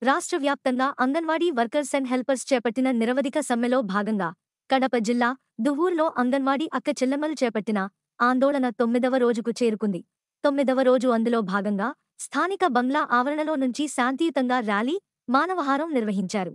రాష్ట్ర వ్యాప్తంగా anganwadi workers and helpers చేపట్టిన నిరవధిక సమ్మెలో భాగంగా కడప జిల్లా దువ్వూర్లో అంగన్వాడీ అక్క చెల్లెమ్మలు చేపట్టిన ఆందోళన తొమ్మిదవ రోజుకు చేరుకుంది తొమ్మిదవ రోజు అందులో భాగంగా స్థానిక బంగ్లా ఆవరణలో నుంచి శాంతియుతంగా ర్యాలీ మానవహారం నిర్వహించారు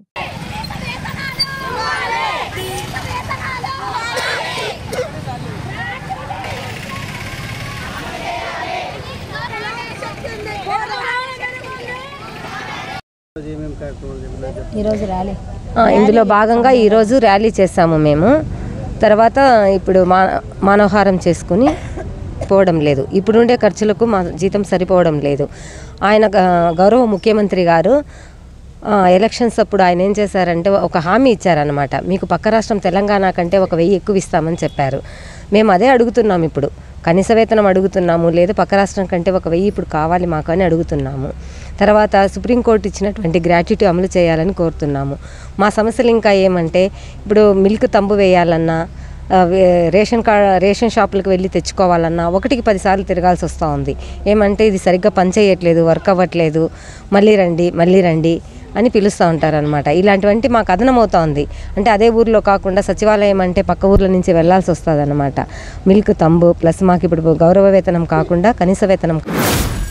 ఈరోజు ర్యాలీ ఆ, ఇందులో భాగంగా ఈరోజు ర్యాలీ చేస్తాము మేము తర్వాత ఇప్పుడు మా మానవహారం చేసుకుని పోవడం లేదు ఇప్పుడుండే ఖర్చులకు మా జీతం సరిపోవడం లేదు ఆయన గ- గౌరవ ముఖ్యమంత్రి గారు ఆ, ఎలక్షన్స్ అప్పుడు ఆయన ఏం చేశారంటే ఒక హామీ ఇచ్చారనమాట మీకు పక్క రాష్ట్రం తెలంగాణ కంటే ఒక వెయ్యి ఎక్కువ ఇస్తామని చెప్పారు మేము అదే అడుగుతున్నాం ఇప్పుడు కనీస వేతనం అడుగుతున్నాము లేదా పక్క రాష్ట్రం కంటే ఒక వెయ్యి ఇప్పుడు కావాలి మాకు అని అడుగుతున్నాము తర్వాత సుప్రీంకోర్టు ఇచ్చినటువంటి గ్రాట్యుటీ అమలు చేయాలని కోరుతున్నాము మా సమస్యలు ఇంకా ఏమంటే ఇప్పుడు మిల్క్ తంబు వేయాలన్నా ఆ, వే- రేషన్ కార్డ్ రేషన్ షాపులకు వెళ్ళి తెచ్చుకోవాలన్నా ఒకటికి పదిసార్లు తిరగాల్సి వస్తూ ఉంది ఏమంటే ఇది సరిగ్గా పనిచేయట్లేదు వర్క్ అవ్వట్లేదు మళ్ళీ రండి మళ్ళీ రండి అని పిలుస్తూ ఉంటారనమాట ఇలాంటివంటి మాకు అదనమవుతా ఉంది అంటే అదే ఊర్లో కాకుండా సచివాలయం అంటే పక్క ఊర్ల నుంచి వెళ్ళాల్సి వస్తుంది అనమాట మిల్క్ తంబు ప్లస్ మాకు ఇప్పుడు గౌరవ వేతనం కాకుండా కనీస వేతనం